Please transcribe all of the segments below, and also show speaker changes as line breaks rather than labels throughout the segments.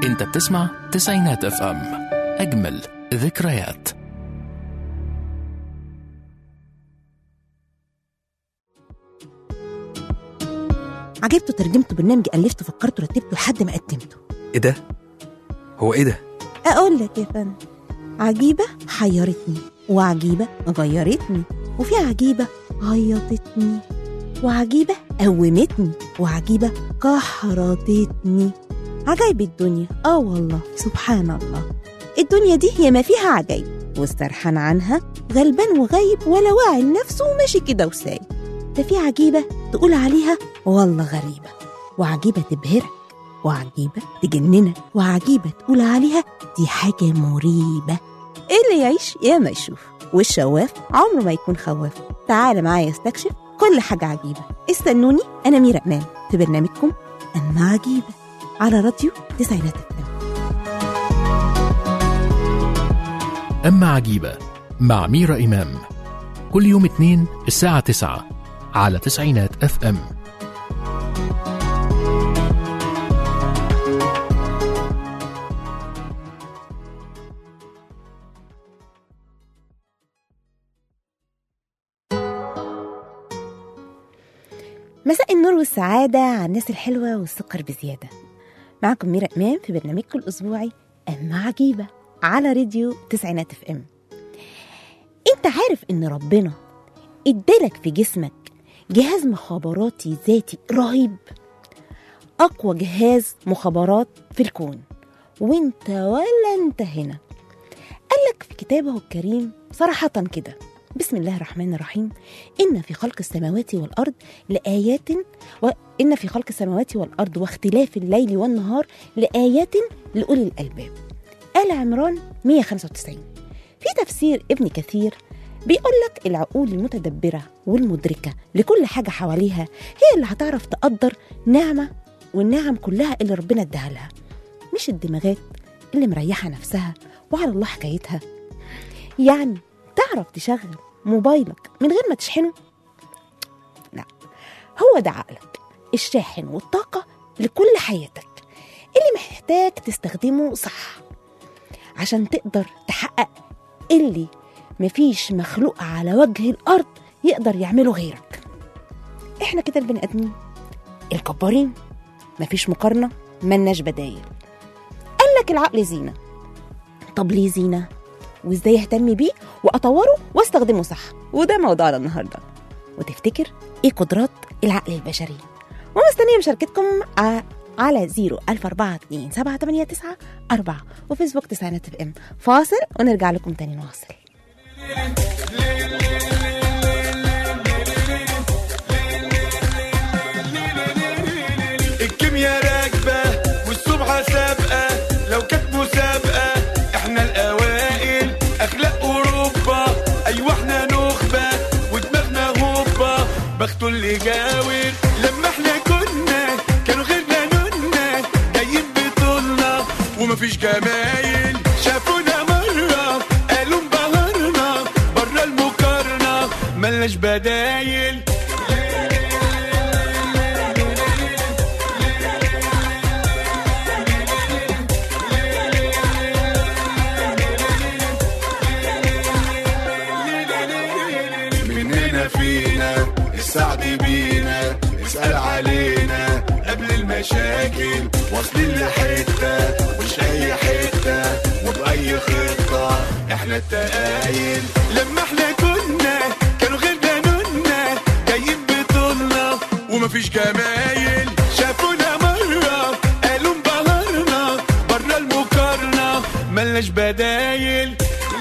انت بتسمع تسعينات اف ام اجمل ذكريات
عجبته ترجمته برنامج ألفته فكرته رتبته لحد ما قدمته
ايه ده هو ايه ده
أقول لك يا فندم عجيبة حيرتني وعجيبة غيرتني وفي عجيبة عيطتني وعجيبة قومتني وعجيبة كحرتتني عجايب الدنيا اه والله سبحان الله الدنيا دي هي ما فيها عجايب واسترحان عنها غلبان وغايب ولا واعي لنفسه وماشي كده وسايب ده في عجيبة تقول عليها والله غريبة وعجيبة تبهرك وعجيبة تجننك وعجيبة تقول عليها دي حاجة مريبة اللي يعيش يا ما يشوف والشواف عمره ما يكون خواف تعال معايا استكشف كل حاجة عجيبة استنوني أنا ميرا أمان في برنامجكم أما عجيبة على راديو تسعينات الثانية
أما عجيبة مع ميرا إمام كل يوم اثنين الساعة تسعة على تسعينات اف ام
مساء النور والسعادة على الناس الحلوة والسكر بزيادة معكم ميرا إمام في برنامجكم الأسبوعي أما عجيبة على راديو تسعينات اف ام انت عارف ان ربنا ادالك في جسمك جهاز مخابراتي ذاتي رهيب اقوى جهاز مخابرات في الكون وانت ولا انت هنا قالك في كتابه الكريم صراحة كده بسم الله الرحمن الرحيم إن في خلق السماوات والأرض لآيات وإن في خلق السماوات والأرض واختلاف الليل والنهار لآيات لأولي الألباب آل عمران 195 في تفسير ابن كثير بيقول لك العقول المتدبرة والمدركة لكل حاجة حواليها هي اللي هتعرف تقدر نعمة والنعم كلها اللي ربنا اداها لها مش الدماغات اللي مريحة نفسها وعلى الله حكايتها يعني تعرف تشغل موبايلك من غير ما تشحنه لا هو ده عقلك الشاحن والطاقة لكل حياتك اللي محتاج تستخدمه صح عشان تقدر تحقق اللي مفيش مخلوق على وجه الأرض يقدر يعمله غيرك احنا كده البني آدمين الكبارين مفيش مقارنة ملناش بدايل قالك العقل زينة طب ليه زينة؟ وازاي اهتم بيه واطوره واستخدمه صح وده موضوعنا النهارده وتفتكر ايه قدرات العقل البشري ومستنيه مشاركتكم ع- على 0 1042 789 4 وفيسبوك تسعينات اف ام فاصل ونرجع لكم تاني نواصل
الكيمياء راكبة والسمعة سابقة لو كانت مسابقة احنا الأوائل أخلاق أوروبا أيوة احنا نخبة ودماغنا هوبا بخته اللي جاور لما احنا كنا كانوا غيرنا نونا جايين بطولنا ومفيش جمايل شافونا مرة قالوا انبهرنا برا المقارنة ملناش بدايل مننا فينا السعد بينا اسأل علينا قبل المشاكل واصلين لحتة مش أي حتة وبأي خطة احنا التقايل لما احنا كنا كانوا غيرنا نونا جايين بطولنا ومفيش جمايل شافونا مرة قالوا انبهرنا برا المقارنة ملناش بدايل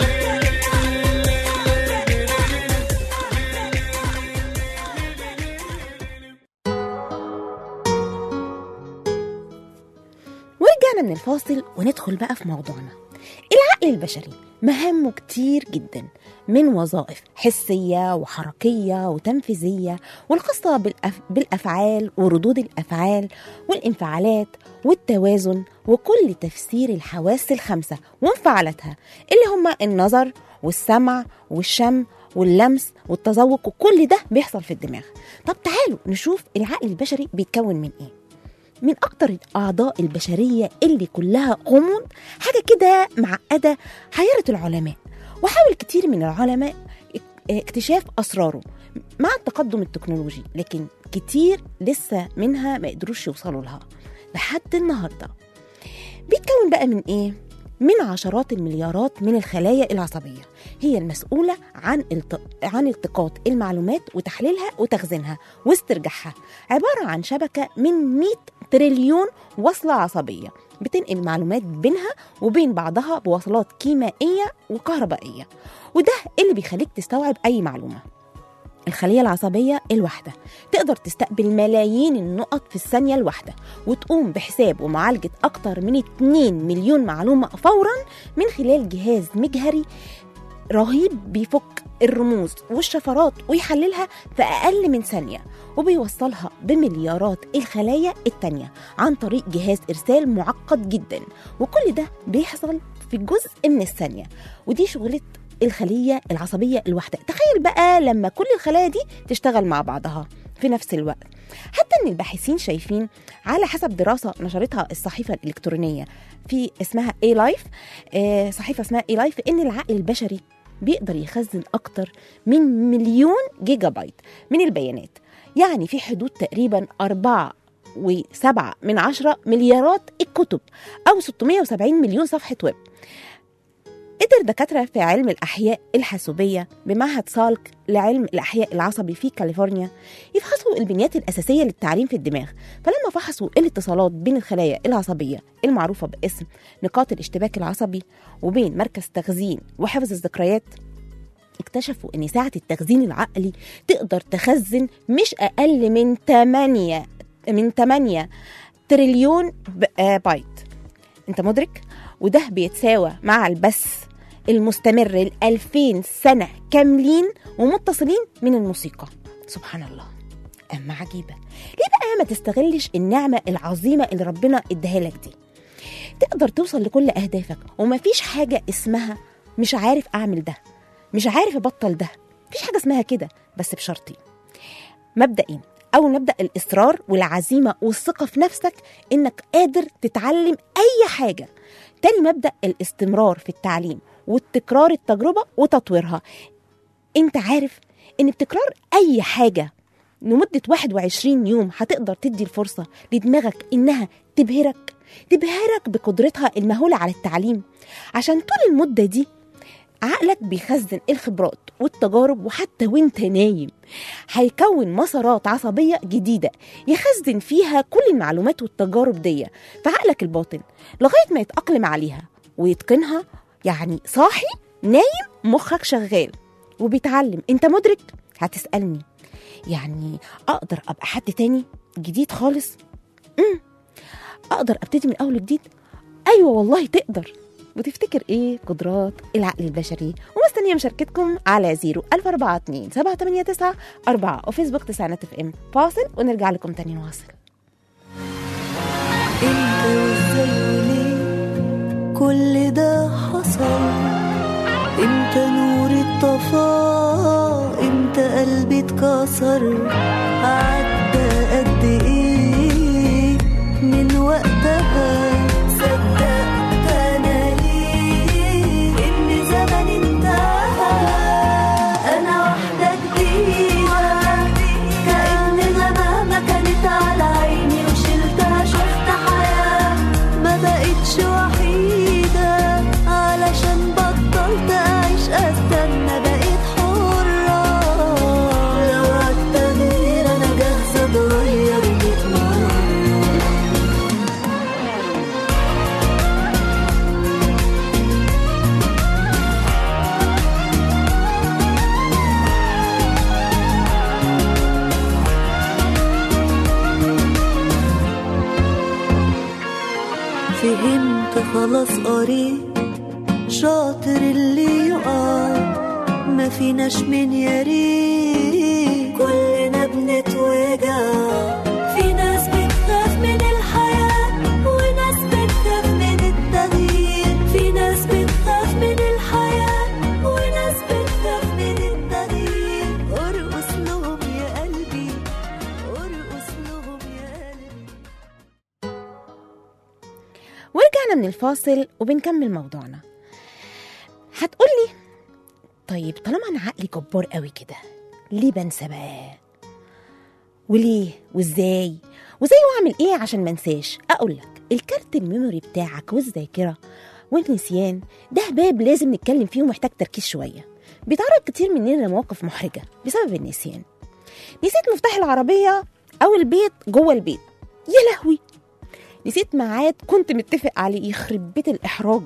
ورجعنا من الفاصل وندخل بقى في موضوعنا العقل البشري مهامه كتير جدا من وظائف حسية وحركية وتنفيذية والخاصة بالأف... بالأفعال وردود الأفعال والانفعالات والتوازن وكل تفسير الحواس الخمسة وانفعالاتها اللي هما النظر والسمع والشم واللمس والتذوق وكل ده بيحصل في الدماغ طب تعالوا نشوف العقل البشري بيتكون من ايه من أكتر الأعضاء البشرية اللي كلها غموض حاجة كده معقدة حيرت العلماء وحاول كتير من العلماء اكتشاف أسراره مع التقدم التكنولوجي لكن كتير لسه منها ما قدروش يوصلوا لها لحد النهارده بيتكون بقى من ايه؟ من عشرات المليارات من الخلايا العصبية هي المسؤولة عن الت... عن التقاط المعلومات وتحليلها وتخزينها واسترجاعها عبارة عن شبكة من 100 تريليون وصلة عصبية بتنقل معلومات بينها وبين بعضها بوصلات كيميائية وكهربائية وده اللي بيخليك تستوعب أي معلومة الخلية العصبية الواحدة تقدر تستقبل ملايين النقط في الثانية الواحدة وتقوم بحساب ومعالجة أكتر من 2 مليون معلومة فورا من خلال جهاز مجهري رهيب بيفك الرموز والشفرات ويحللها في أقل من ثانية وبيوصلها بمليارات الخلايا التانية عن طريق جهاز إرسال معقد جدا وكل ده بيحصل في جزء من الثانية ودي شغلة الخلية العصبية الواحدة تخيل بقى لما كل الخلايا دي تشتغل مع بعضها في نفس الوقت حتى ان الباحثين شايفين على حسب دراسه نشرتها الصحيفه الالكترونيه في اسمها اي لايف صحيفه اسمها اي لايف ان العقل البشري بيقدر يخزن اكتر من مليون جيجا بايت من البيانات يعني في حدود تقريبا أربعة وسبعة من عشرة مليارات الكتب أو 670 مليون صفحة ويب قدر دكاترة في علم الأحياء الحاسوبية بمعهد سالك لعلم الأحياء العصبي في كاليفورنيا يفحصوا البنيات الأساسية للتعليم في الدماغ فلما فحصوا الاتصالات بين الخلايا العصبية المعروفة باسم نقاط الاشتباك العصبي وبين مركز تخزين وحفظ الذكريات اكتشفوا ان ساعة التخزين العقلي تقدر تخزن مش اقل من 8 من 8 تريليون ب- آه بايت انت مدرك وده بيتساوى مع البث المستمر ال 2000 سنة كاملين ومتصلين من الموسيقى سبحان الله أما عجيبة ليه بقى ما تستغلش النعمة العظيمة اللي ربنا اداها لك دي تقدر توصل لكل أهدافك ومفيش حاجة اسمها مش عارف أعمل ده مش عارف أبطل ده مفيش حاجة اسمها كده بس بشرطين مبدئين أول مبدأ الإصرار والعزيمة والثقة في نفسك إنك قادر تتعلم أي حاجة تاني مبدأ الاستمرار في التعليم والتكرار التجربة وتطويرها انت عارف ان بتكرار اي حاجة لمدة 21 يوم هتقدر تدي الفرصة لدماغك انها تبهرك تبهرك بقدرتها المهولة على التعليم عشان طول المدة دي عقلك بيخزن الخبرات والتجارب وحتى وانت نايم هيكون مسارات عصبية جديدة يخزن فيها كل المعلومات والتجارب دي في عقلك الباطن لغاية ما يتأقلم عليها ويتقنها يعني صاحي نايم مخك شغال وبيتعلم انت مدرك هتسألني يعني أقدر أبقى حد تاني جديد خالص امم أقدر أبتدي من أول جديد أيوة والله تقدر وتفتكر ايه قدرات العقل البشري ومستنيه مشاركتكم على 0 1042 789 4 وفيسبوك تسعينات اف ام فاصل ونرجع لكم تاني نواصل
انت وازاي وليه كل ده حصل امتى نوري اتطفى امتى قلبي اتكسر عدى قد ايه من وقتها صدقت انا ليه ان زمني انتهى انا واحدة جديدة كأن غمامة كانت على عيني وشلتها شفت حياة ما بقتش وحيدة علشان بطلت أعيش أستنى بقيت حرة لو عالتغيير أنا جاهزة أتغير ميت مرة فهمت خلاص قريت شاطر اللي يقع ما فيناش من يا ريت كلنا بنتوجع في ناس بتخاف من الحياة وناس بتخاف من التغيير في ناس بتخاف من الحياة وناس بتخاف من التغيير ارقص لهم يا قلبي ارقص لهم يا قلبي
ورجعنا من الفاصل وبنكمل موضوعنا هتقولي طيب طالما انا عقلي جبار قوي كده ليه بنسى بقى وليه وازاي وازاي واعمل ايه عشان ما انساش اقول لك الكارت الميموري بتاعك والذاكره والنسيان ده باب لازم نتكلم فيه ومحتاج تركيز شويه بيتعرض كتير مننا لمواقف محرجه بسبب النسيان نسيت مفتاح العربيه او البيت جوه البيت يا لهوي نسيت ميعاد كنت متفق عليه يخرب بيت الاحراج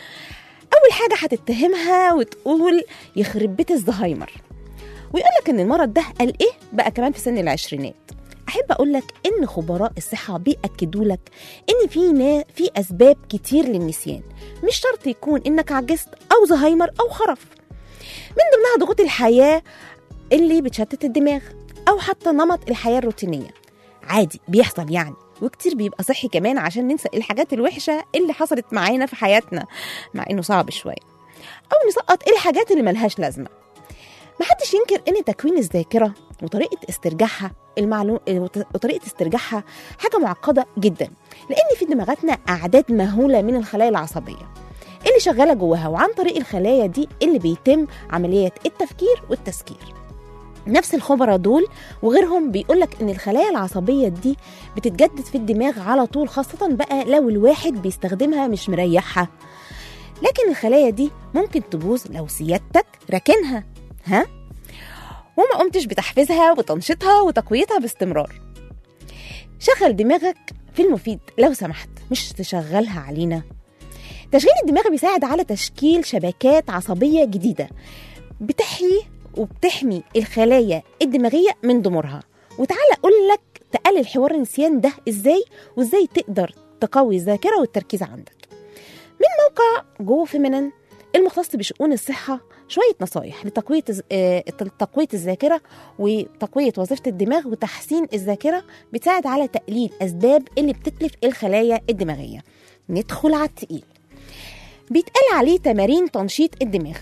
اول حاجه هتتهمها وتقول يخرب بيت الزهايمر ويقول لك ان المرض ده قال ايه بقى كمان في سن العشرينات احب اقول لك ان خبراء الصحه بياكدوا لك ان في نا في اسباب كتير للنسيان مش شرط يكون انك عجزت او زهايمر او خرف من ضمنها ضغوط الحياه اللي بتشتت الدماغ او حتى نمط الحياه الروتينيه عادي بيحصل يعني وكتير بيبقى صحي كمان عشان ننسى الحاجات الوحشه اللي حصلت معانا في حياتنا مع انه صعب شويه او نسقط الحاجات اللي ملهاش لازمه محدش ينكر ان تكوين الذاكره وطريقه استرجاعها المعلوم وطريقه استرجاعها حاجه معقده جدا لان في دماغاتنا اعداد مهوله من الخلايا العصبيه اللي شغاله جواها وعن طريق الخلايا دي اللي بيتم عمليه التفكير والتذكير نفس الخبراء دول وغيرهم بيقولك ان الخلايا العصبيه دي بتتجدد في الدماغ على طول خاصه بقى لو الواحد بيستخدمها مش مريحها لكن الخلايا دي ممكن تبوظ لو سيادتك راكنها ها وما قمتش بتحفيزها وتنشيطها وتقويتها باستمرار شغل دماغك في المفيد لو سمحت مش تشغلها علينا تشغيل الدماغ بيساعد على تشكيل شبكات عصبية جديدة بتحيي وبتحمي الخلايا الدماغية من ضمورها وتعالى أقول لك تقلل حوار النسيان ده إزاي وإزاي تقدر تقوي الذاكرة والتركيز عندك من موقع جو فيمينين المختص بشؤون الصحة شوية نصايح لتقوية آه، تقوية الذاكرة وتقوية وظيفة الدماغ وتحسين الذاكرة بتساعد على تقليل أسباب اللي بتتلف الخلايا الدماغية ندخل على التقيل بيتقال عليه تمارين تنشيط الدماغ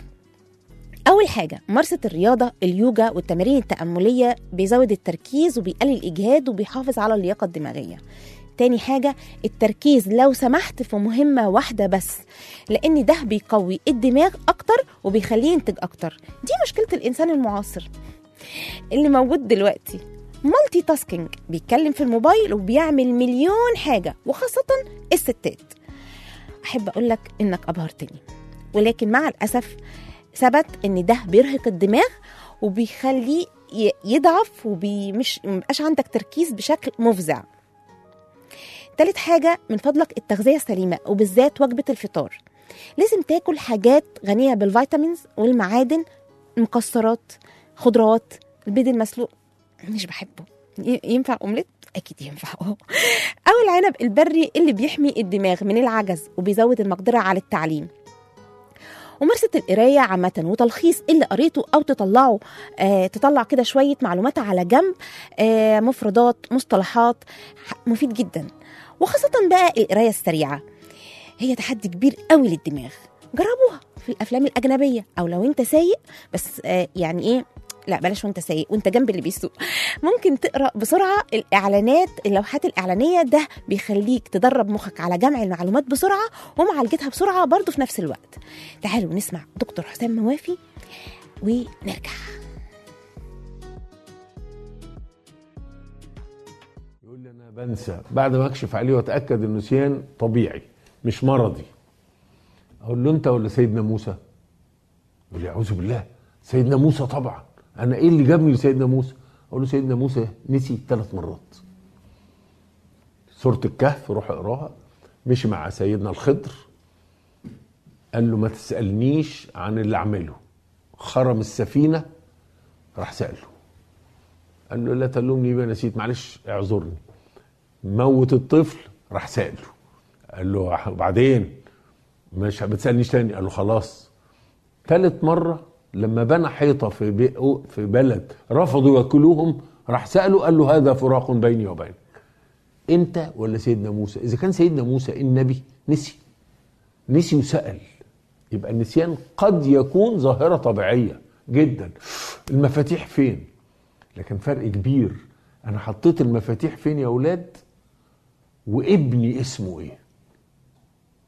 أول حاجة ممارسة الرياضة اليوجا والتمارين التأملية بيزود التركيز وبيقلل الإجهاد وبيحافظ على اللياقة الدماغية تاني حاجة التركيز لو سمحت في مهمة واحدة بس لأن ده بيقوي الدماغ أكتر وبيخليه ينتج أكتر دي مشكلة الإنسان المعاصر اللي موجود دلوقتي مالتي تاسكينج بيتكلم في الموبايل وبيعمل مليون حاجة وخاصة الستات أحب أقول لك إنك أبهرتني ولكن مع الأسف ثبت إن ده بيرهق الدماغ وبيخليه ي- يضعف ومش مبقاش عندك تركيز بشكل مفزع تالت حاجة من فضلك التغذية السليمة وبالذات وجبة الفطار لازم تاكل حاجات غنية بالفيتامينز والمعادن المكسرات خضروات البيض المسلوق مش بحبه ي- ينفع اومليت اكيد ينفع اه او العنب البري اللي بيحمي الدماغ من العجز وبيزود المقدره على التعليم وممارسة القراية عامة وتلخيص اللي قريته أو تطلعه آه تطلع كده شوية معلومات على جنب آه مفردات مصطلحات ح- مفيد جدا وخاصة بقى القراية السريعة هي تحدي كبير قوي للدماغ جربوها في الأفلام الأجنبية أو لو أنت سايق بس آه يعني إيه لا بلاش وانت سايق وانت جنب اللي بيسوق ممكن تقرا بسرعه الاعلانات اللوحات الاعلانيه ده بيخليك تدرب مخك على جمع المعلومات بسرعه ومعالجتها بسرعه برضه في نفس الوقت تعالوا نسمع دكتور حسام موافي ونرجع
يقول لي انا بنسى بعد ما اكشف عليه واتاكد انه نسيان طبيعي مش مرضي اقول له انت ولا سيدنا موسى يقول لي اعوذ بالله سيدنا موسى طبعا انا ايه اللي جابني لسيدنا موسى اقول له سيدنا موسى نسي ثلاث مرات سوره الكهف روح اقراها مشي مع سيدنا الخضر قال له ما تسالنيش عن اللي اعمله خرم السفينه راح ساله قال له لا تلومني بما نسيت معلش اعذرني موت الطفل راح سأله قال له وبعدين مش بتسألنيش تاني قال له خلاص ثالث مرة لما بنى حيطة في بي في بلد رفضوا ياكلوهم راح سأله قال له هذا فراق بيني وبينك انت ولا سيدنا موسى اذا كان سيدنا موسى النبي نسي نسي وسأل يبقى النسيان قد يكون ظاهرة طبيعية جدا المفاتيح فين لكن فرق كبير انا حطيت المفاتيح فين يا اولاد وابني اسمه ايه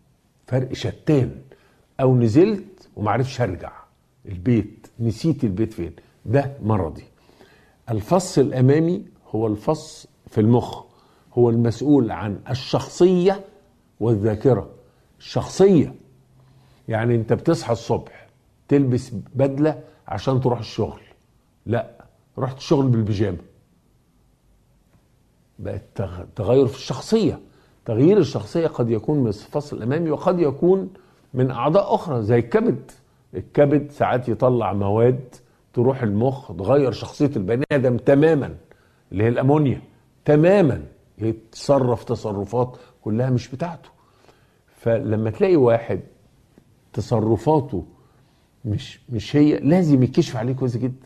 فرق شتان او نزلت ومعرفش ارجع البيت نسيت البيت فين ده مرضي الفص الامامي هو الفص في المخ هو المسؤول عن الشخصيه والذاكره الشخصيه يعني انت بتصحى الصبح تلبس بدله عشان تروح الشغل لا رحت الشغل بالبيجامه بقت تغ- تغير في الشخصيه تغيير الشخصيه قد يكون من الفصل الامامي وقد يكون من اعضاء اخرى زي الكبد الكبد ساعات يطلع مواد تروح المخ تغير شخصيه البني ادم تماما اللي هي الامونيا تماما يتصرف تصرفات كلها مش بتاعته فلما تلاقي واحد تصرفاته مش مش هي لازم يكشف عليه كويس جدا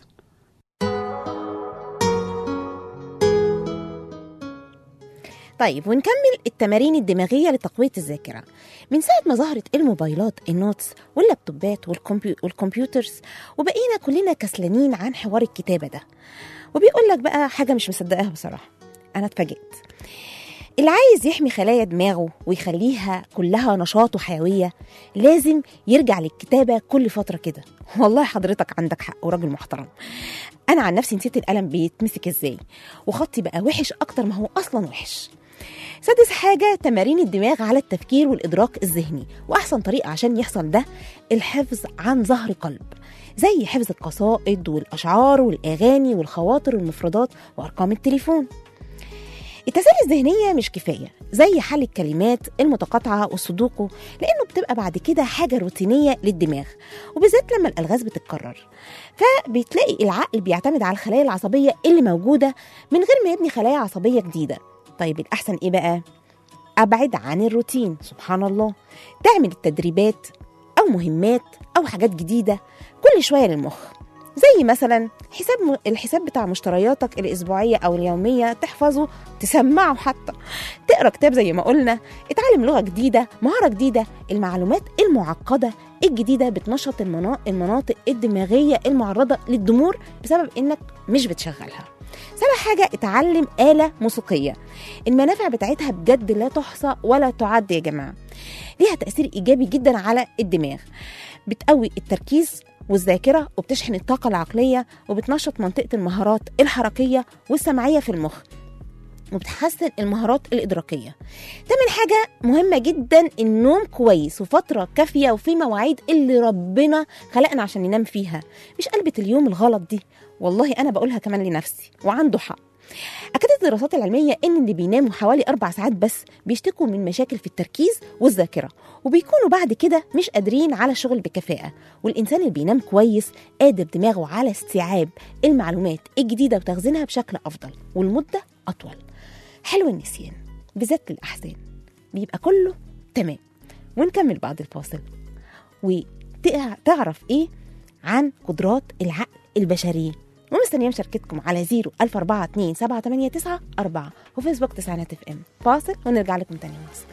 طيب ونكمل التمارين الدماغية لتقوية الذاكرة من ساعة ما ظهرت الموبايلات النوتس واللابتوبات والكمبيو والكمبيوترز وبقينا كلنا كسلانين عن حوار الكتابة ده وبيقول لك بقى حاجة مش مصدقاها بصراحة أنا اتفاجئت اللي عايز يحمي خلايا دماغه ويخليها كلها نشاط وحيوية لازم يرجع للكتابة كل فترة كده والله حضرتك عندك حق وراجل محترم أنا عن نفسي نسيت القلم بيتمسك إزاي وخطي بقى وحش أكتر ما هو أصلا وحش سادس حاجة تمارين الدماغ على التفكير والإدراك الذهني وأحسن طريقة عشان يحصل ده الحفظ عن ظهر قلب زي حفظ القصائد والأشعار والأغاني والخواطر والمفردات وأرقام التليفون التسالي الذهنية مش كفاية زي حل الكلمات المتقاطعة والسودوكو لأنه بتبقى بعد كده حاجة روتينية للدماغ وبالذات لما الألغاز بتتكرر فبتلاقي العقل بيعتمد على الخلايا العصبية اللي موجودة من غير ما يبني خلايا عصبية جديدة طيب الأحسن إيه بقى؟ أبعد عن الروتين سبحان الله تعمل التدريبات أو مهمات أو حاجات جديدة كل شوية للمخ زي مثلا حساب م... الحساب بتاع مشترياتك الأسبوعية أو اليومية تحفظه تسمعه حتى تقرا كتاب زي ما قلنا اتعلم لغة جديدة مهارة جديدة المعلومات المعقدة الجديدة بتنشط المنا- المناطق الدماغية المعرضة للضمور بسبب إنك مش بتشغلها سابع حاجة اتعلم آلة موسيقية المنافع بتاعتها بجد لا تحصى ولا تعد يا جماعة ليها تأثير إيجابي جدا على الدماغ بتقوي التركيز والذاكرة وبتشحن الطاقة العقلية وبتنشط منطقة المهارات الحركية والسمعية في المخ وبتحسن المهارات الإدراكية تامن حاجة مهمة جدا النوم كويس وفترة كافية وفي مواعيد اللي ربنا خلقنا عشان ننام فيها مش قلبة اليوم الغلط دي والله أنا بقولها كمان لنفسي وعنده حق أكدت الدراسات العلمية إن اللي بيناموا حوالي أربع ساعات بس بيشتكوا من مشاكل في التركيز والذاكرة وبيكونوا بعد كده مش قادرين على الشغل بكفاءة والإنسان اللي بينام كويس قادر دماغه على استيعاب المعلومات الجديدة وتخزينها بشكل أفضل والمدة أطول حلو النسيان بالذات للأحزان بيبقى كله تمام ونكمل بعد الفاصل وتعرف إيه عن قدرات العقل البشري ومستنيه مشاركتكم على 0 1042 789 4 وفيسبوك تسعينات اف ام فاصل ونرجع لكم تاني مصر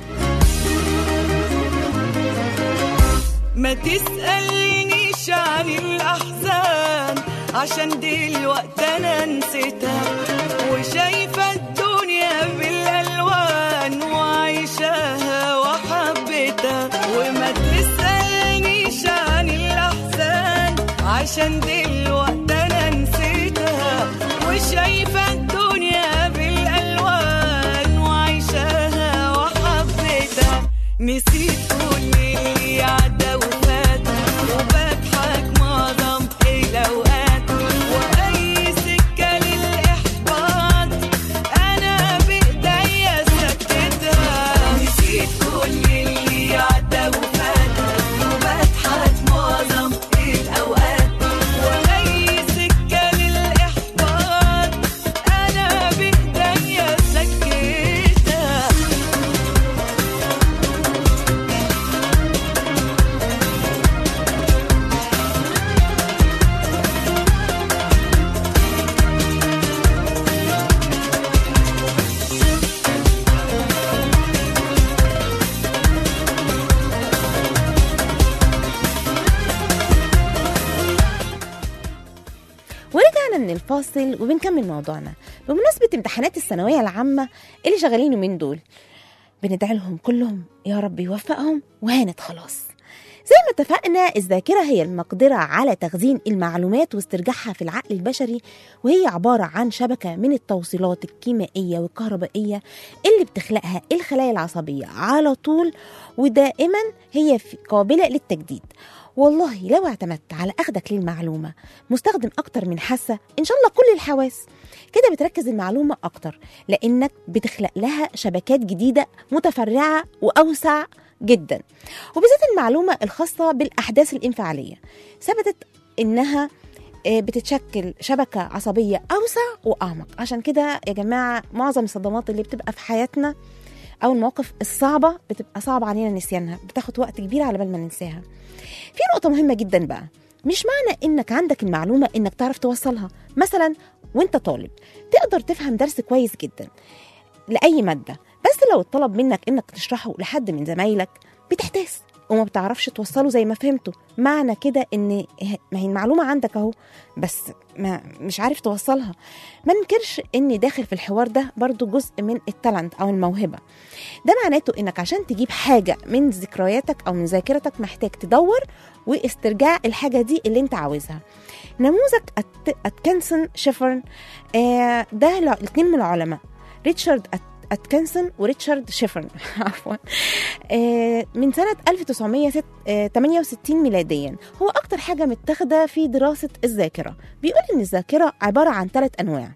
ما تسألنيش عن الأحزان عشان دلوقتي أنا نسيتها وشايفة الدنيا بالألوان وعايشاها وحبيتها وما تسألنيش عن الأحزان عشان دلوقتي أنا نسيتها وشايفة الدنيا بالألوان وعايشاها وحبيتها نسيت كل اللي عدى وفات وبضحك معظم الأوقات وأي سكة للإحباط أنا بإيديا سكتها نسيت كل اللي عدى وفات وبضحك معظم الأوقات وأي سكة للإحباط أنا بإيديا سكتها
ورجعنا من الفاصل وبنكمل موضوعنا بمناسبة امتحانات الثانوية العامة اللي شغالين من دول بندعي لهم كلهم يا رب يوفقهم وهانت خلاص زي ما اتفقنا الذاكرة هي المقدرة على تخزين المعلومات واسترجاعها في العقل البشري وهي عبارة عن شبكة من التوصيلات الكيميائية والكهربائية اللي بتخلقها الخلايا العصبية على طول ودائما هي في- قابلة للتجديد والله لو اعتمدت على أخدك للمعلومة مستخدم أكتر من حاسة إن شاء الله كل الحواس كده بتركز المعلومة أكتر لأنك بتخلق لها شبكات جديدة متفرعة وأوسع جدا وبالذات المعلومة الخاصة بالأحداث الانفعالية ثبتت إنها آه، بتتشكل شبكة عصبية أوسع وأعمق عشان كده يا جماعة معظم الصدمات اللي بتبقى في حياتنا أو المواقف الصعبة بتبقى صعب علينا نسيانها بتاخد وقت كبير على بال ما ننساها في نقطة مهمة جدا بقى مش معنى انك عندك المعلومة انك تعرف توصلها مثلا وانت طالب تقدر تفهم درس كويس جدا لأي مادة بس لو اتطلب منك انك تشرحه لحد من زمايلك بتحتاس وما بتعرفش توصله زي ما فهمته معنى كده ان ما هي المعلومة عندك اهو بس ما مش عارف توصلها ما ننكرش ان داخل في الحوار ده برضو جزء من التالنت او الموهبة ده معناته انك عشان تجيب حاجة من ذكرياتك او من ذاكرتك محتاج تدور واسترجاع الحاجة دي اللي انت عاوزها نموذج أت- اتكنسون شيفرن آه ده الاثنين من العلماء ريتشارد أت- اتكنسون وريتشارد شيفرن عفوا آه من سنة 1968 ميلاديا هو أكتر حاجة متاخدة في دراسة الذاكرة بيقول إن الذاكرة عبارة عن ثلاث أنواع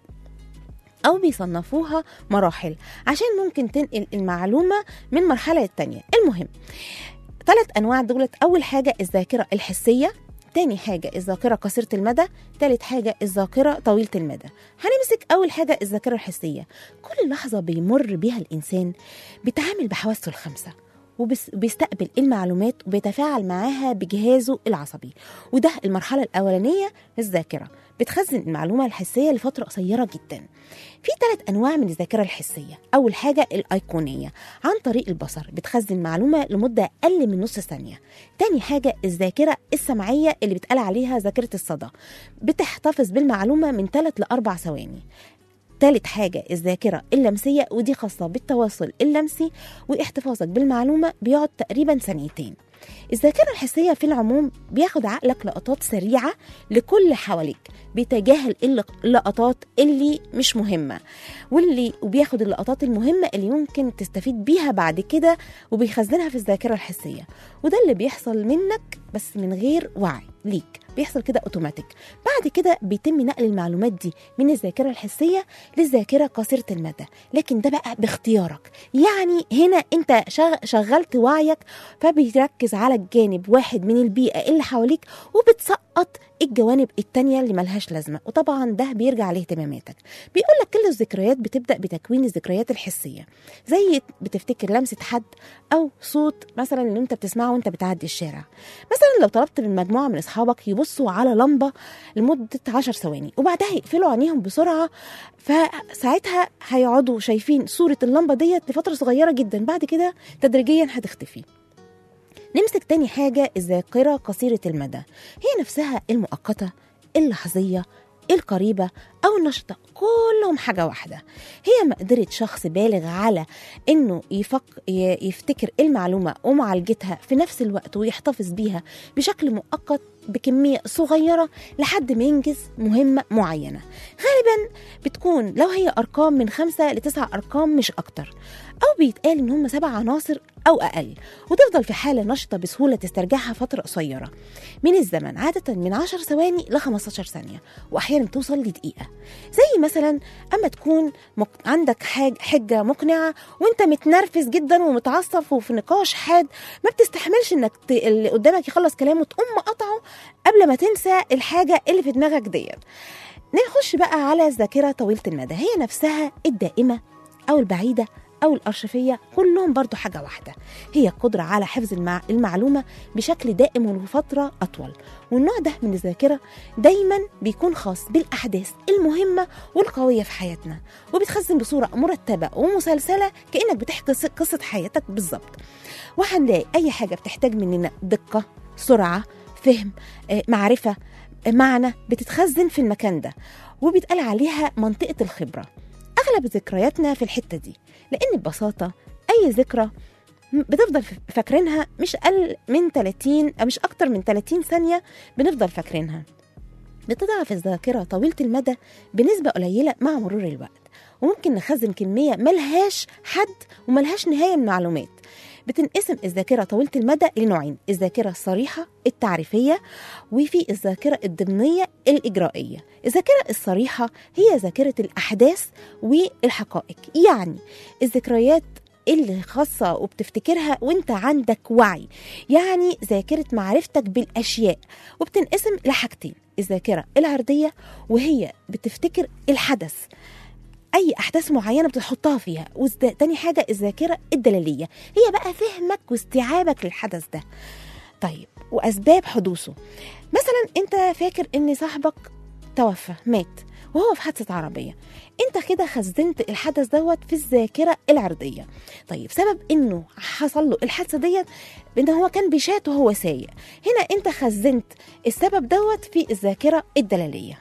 أو بيصنفوها مراحل عشان ممكن تنقل المعلومة من مرحلة للتانية المهم ثلاث أنواع دولت أول حاجة الذاكرة الحسية تاني حاجة الذاكرة قصيرة المدى تالت حاجة الذاكرة طويلة المدى هنمسك أول حاجة الذاكرة الحسية كل لحظة بيمر بيها الإنسان بيتعامل بحواسه الخمسة وبيستقبل المعلومات وبيتفاعل معاها بجهازه العصبي وده المرحلة الأولانية للذاكرة بتخزن المعلومة الحسية لفترة قصيرة جدا في ثلاث أنواع من الذاكرة الحسية أول حاجة الأيقونية عن طريق البصر بتخزن معلومة لمدة أقل من نص ثانية تاني حاجة الذاكرة السمعية اللي بتقال عليها ذاكرة الصدى بتحتفظ بالمعلومة من 3 لأربع ثواني تالت حاجة الذاكرة اللمسية ودي خاصة بالتواصل اللمسي واحتفاظك بالمعلومة بيقعد تقريبا ثانيتين الذاكرة الحسية في العموم بياخد عقلك لقطات سريعة لكل حواليك بيتجاهل اللقطات اللي مش مهمة واللي وبياخد اللقطات المهمة اللي ممكن تستفيد بيها بعد كده وبيخزنها في الذاكرة الحسية وده اللي بيحصل منك بس من غير وعي ليك بيحصل كده اوتوماتيك بعد كده بيتم نقل المعلومات دي من الذاكره الحسيه للذاكره قصيره المدى لكن ده بقى باختيارك يعني هنا انت شغلت وعيك فبيركز على الجانب واحد من البيئه اللي حواليك وبتسقط الجوانب التانية اللي ملهاش لازمة وطبعا ده بيرجع لاهتماماتك بيقول لك كل الذكريات بتبدأ بتكوين الذكريات الحسية زي بتفتكر لمسة حد أو صوت مثلا اللي انت بتسمعه وانت بتعدي الشارع مثلا لو طلبت من مجموعة من أصحابك يبصوا على لمبة لمدة عشر ثواني وبعدها يقفلوا عينيهم بسرعة فساعتها هيقعدوا شايفين صورة اللمبة ديت لفترة صغيرة جدا بعد كده تدريجيا هتختفي نمسك تاني حاجة الذاكرة قصيرة المدى هي نفسها المؤقتة اللحظية القريبة أو النشطة كلهم حاجة واحدة هي مقدرة شخص بالغ على إنه يفك يفتكر المعلومة ومعالجتها في نفس الوقت ويحتفظ بيها بشكل مؤقت بكمية صغيرة لحد ما ينجز مهمة معينة غالبا بتكون لو هي أرقام من خمسة لتسعة أرقام مش أكتر أو بيتقال إن هم سبع عناصر أو أقل وتفضل في حالة نشطة بسهولة تسترجعها فترة قصيرة من الزمن عادة من 10 ثواني ل 15 ثانية وأحيانا توصل لدقيقة زي مثلا أما تكون مك... عندك حاج... حجة مقنعة وأنت متنرفز جدا ومتعصب وفي نقاش حاد ما بتستحملش إنك ت... اللي قدامك يخلص كلامه تقوم مقاطعه قبل ما تنسى الحاجة اللي في دماغك ديت نخش بقى على الذاكرة طويلة المدى هي نفسها الدائمة أو البعيدة أو الأرشفية كلهم برضو حاجة واحدة هي القدرة على حفظ المع... المعلومة بشكل دائم ولفترة أطول والنوع ده من الذاكرة دايما بيكون خاص بالأحداث المهمة والقوية في حياتنا وبتخزن بصورة مرتبة ومسلسلة كأنك بتحكي قصة حياتك بالظبط وهنلاقي أي حاجة بتحتاج مننا دقة سرعة فهم معرفة معنى بتتخزن في المكان ده وبيتقال عليها منطقة الخبرة أغلب ذكرياتنا في الحتة دي لأن ببساطة اي ذكرى بتفضل ف- فاكرينها مش اقل من 30 أو مش اكتر من 30 ثانيه بنفضل فاكرينها بتضعف الذاكره طويله المدى بنسبه قليله مع مرور الوقت وممكن نخزن كميه ملهاش حد وملهاش نهايه من المعلومات بتنقسم الذاكره طويله المدى لنوعين الذاكره الصريحه التعريفيه وفي الذاكره الضمنيه الاجرائيه الذاكره الصريحه هي ذاكره الاحداث والحقائق يعني الذكريات اللي خاصة وبتفتكرها وانت عندك وعي يعني ذاكرة معرفتك بالأشياء وبتنقسم لحاجتين الذاكرة العرضية وهي بتفتكر الحدث اي احداث معينه بتحطها فيها وتاني حاجه الذاكره الدلاليه هي بقى فهمك واستيعابك للحدث ده طيب واسباب حدوثه مثلا انت فاكر ان صاحبك توفى مات وهو في حادثه عربيه انت كده خزنت الحدث دوت في الذاكره العرضيه طيب سبب انه حصل له الحادثه ديت ان هو كان بيشات وهو سايق هنا انت خزنت السبب دوت في الذاكره الدلاليه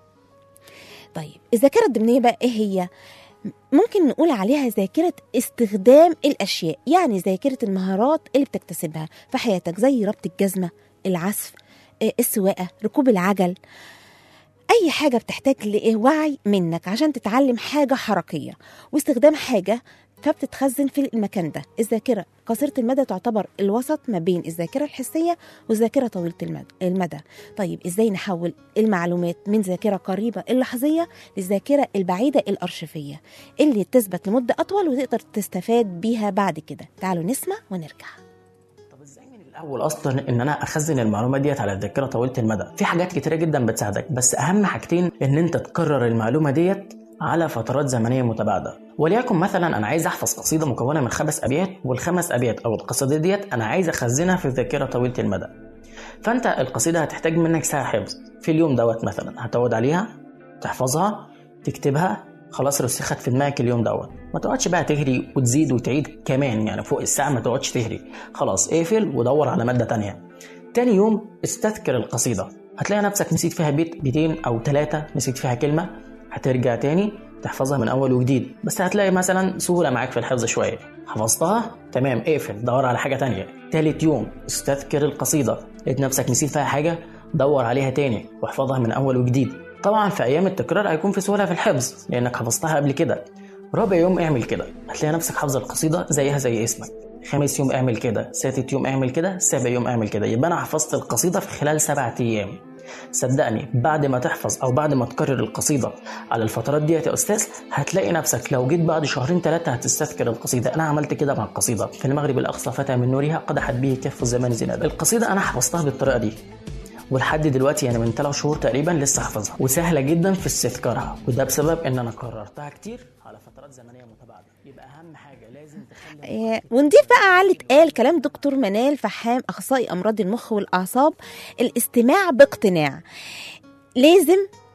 طيب الذاكرة الضمنية بقى ايه هي؟ ممكن نقول عليها ذاكرة استخدام الأشياء يعني ذاكرة المهارات اللي بتكتسبها في حياتك زي ربط الجزمة العزف آه، السواقة ركوب العجل أي حاجة بتحتاج لوعي منك عشان تتعلم حاجة حركية واستخدام حاجة فبتتخزن في المكان ده الذاكرة قصيرة المدى تعتبر الوسط ما بين الذاكرة الحسية والذاكرة طويلة المد- المدى طيب ازاي نحول المعلومات من ذاكرة قريبة اللحظية للذاكرة البعيدة الأرشيفية اللي تثبت لمدة أطول وتقدر تستفاد بيها بعد كده تعالوا نسمع ونرجع
طب ازاي من الاول اصلا ان انا اخزن المعلومات ديت على الذاكره طويله المدى في حاجات كتيره جدا بتساعدك بس اهم حاجتين ان انت تكرر المعلومه ديت على فترات زمنيه متباعده وليكن مثلا انا عايز احفظ قصيده مكونه من خمس ابيات والخمس ابيات او القصيده ديت انا عايز اخزنها في الذاكره طويله المدى فانت القصيده هتحتاج منك ساعه حفظ في اليوم دوت مثلا هتقعد عليها تحفظها تكتبها خلاص رسخت في دماغك اليوم دوت ما تقعدش بقى تهري وتزيد وتعيد كمان يعني فوق الساعه ما تقعدش تهري خلاص اقفل ودور على ماده تانية تاني يوم استذكر القصيده هتلاقي نفسك نسيت فيها بيت بيتين او ثلاثه نسيت فيها كلمه هترجع تاني تحفظها من اول وجديد بس هتلاقي مثلا سهوله معاك في الحفظ شويه حفظتها تمام اقفل دور على حاجه تانية تالت يوم استذكر القصيده لقيت نفسك نسيت فيها حاجه دور عليها تاني واحفظها من اول وجديد طبعا في ايام التكرار هيكون في سهوله في الحفظ لانك حفظتها قبل كده رابع يوم اعمل كده هتلاقي نفسك حافظ القصيده زيها زي اسمك خامس يوم اعمل كده سادس يوم اعمل كده سابع يوم اعمل كده يبقى انا حفظت القصيده في خلال سبعة ايام صدقني بعد ما تحفظ او بعد ما تكرر القصيده على الفترات ديت يا استاذ هتلاقي نفسك لو جيت بعد شهرين ثلاثه هتستذكر القصيده انا عملت كده مع القصيده في المغرب الاقصى فتى من نورها قدحت به كف الزمان زناد القصيده انا حفظتها بالطريقه دي ولحد دلوقتي يعني من ثلاث شهور تقريبا لسه حافظها وسهله جدا في استذكارها وده بسبب ان انا كررتها كتير على فترات زمنيه متباعده يبقى اهم حاجه لازم تخلي
آه، ونضيف بقى على اللي اتقال كلام دكتور منال فحام اخصائي امراض المخ والاعصاب الاستماع باقتناع لازم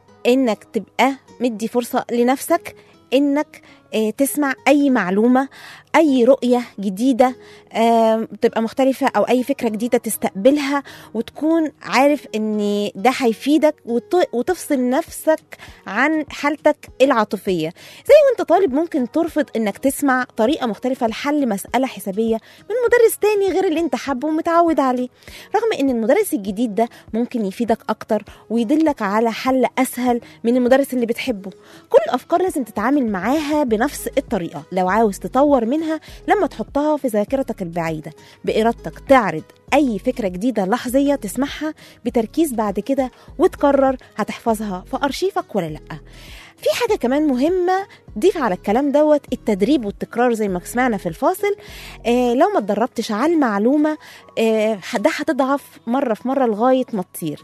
انك تبقى مدي فرصه لنفسك انك آه، تسمع اي معلومه اي رؤيه جديده آه، تبقى مختلفه او اي فكره جديده تستقبلها وتكون عارف ان ده هيفيدك وت- وتفصل نفسك عن حالتك العاطفيه زي وانت طالب ممكن ترفض انك تسمع طريقه مختلفه لحل مساله حسابيه من مدرس تاني غير اللي انت حابه ومتعود عليه رغم ان المدرس الجديد ده ممكن يفيدك اكتر ويدلك على حل اسهل من المدرس اللي بتحبه كل الافكار لازم تتعامل معاها بنفس الطريقه لو عاوز تطور منها لما تحطها في ذاكرتك البعيده بارادتك تعرض اي فكره جديده لحظيه تسمعها بتركيز بعد كده وتقرر هتحفظها في ارشيفك ولا لا في حاجة كمان مهمة ضيف على الكلام دوت التدريب والتكرار زي ما سمعنا في الفاصل آه لو ما اتدربتش على المعلومة آه ده هتضعف مرة في مرة لغاية ما تطير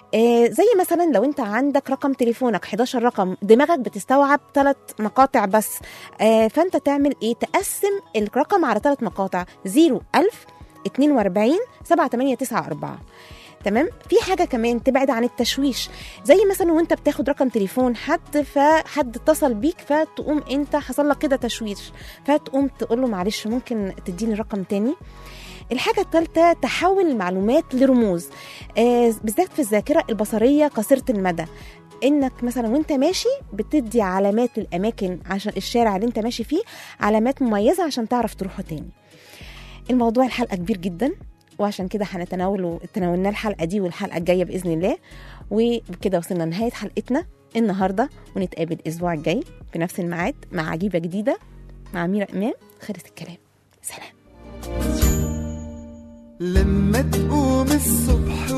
آه زي مثلا لو انت عندك رقم تليفونك 11 رقم دماغك بتستوعب ثلاث مقاطع بس آه فانت تعمل ايه تقسم الرقم على ثلاث مقاطع 0 1000 42 7894 تمام في حاجه كمان تبعد عن التشويش زي مثلا وانت بتاخد رقم تليفون حد فحد اتصل بيك فتقوم انت حصل لك كده تشويش فتقوم تقول له معلش ممكن تديني رقم تاني الحاجة الثالثة تحول المعلومات لرموز آه بالذات في الذاكرة البصرية قصيرة المدى انك مثلا وانت ماشي بتدي علامات للاماكن عشان الشارع اللي انت ماشي فيه علامات مميزه عشان تعرف تروحه تاني الموضوع الحلقه كبير جدا وعشان كده هنتناوله تناولناه الحلقه دي والحلقه الجايه باذن الله وبكده وصلنا لنهايه حلقتنا النهارده ونتقابل الاسبوع الجاي في نفس الميعاد مع عجيبه جديده مع ميرا امام خلص الكلام سلام
لما تقوم الصبح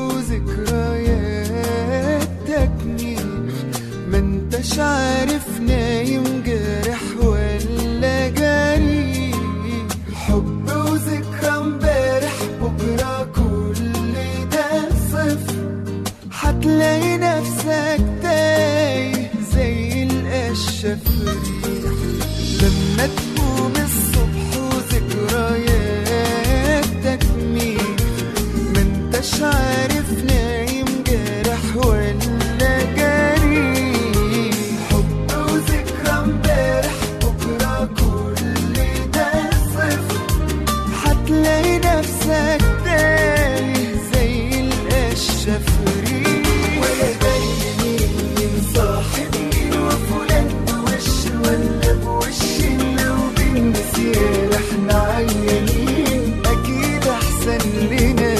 وذكرياتك مين ما انتش عارف نايم جارح ولا جري حب وذكرى امبارح بكرة كل ده صفر هتلاقي نفسك تايه زي القشة في ريح لما تقوم الصبح وذكرياتك مين ما انتش عارف نايم جارح ولا جري حب وذكرى امبارح بكرة كل ده صفر هتلاقي نفسك تايه زي القشة في ريح ويا دايما مين صاحب مين وفلان بوش ولا بوش لو بالنسيان احنا عيانين اكيد احسن لنا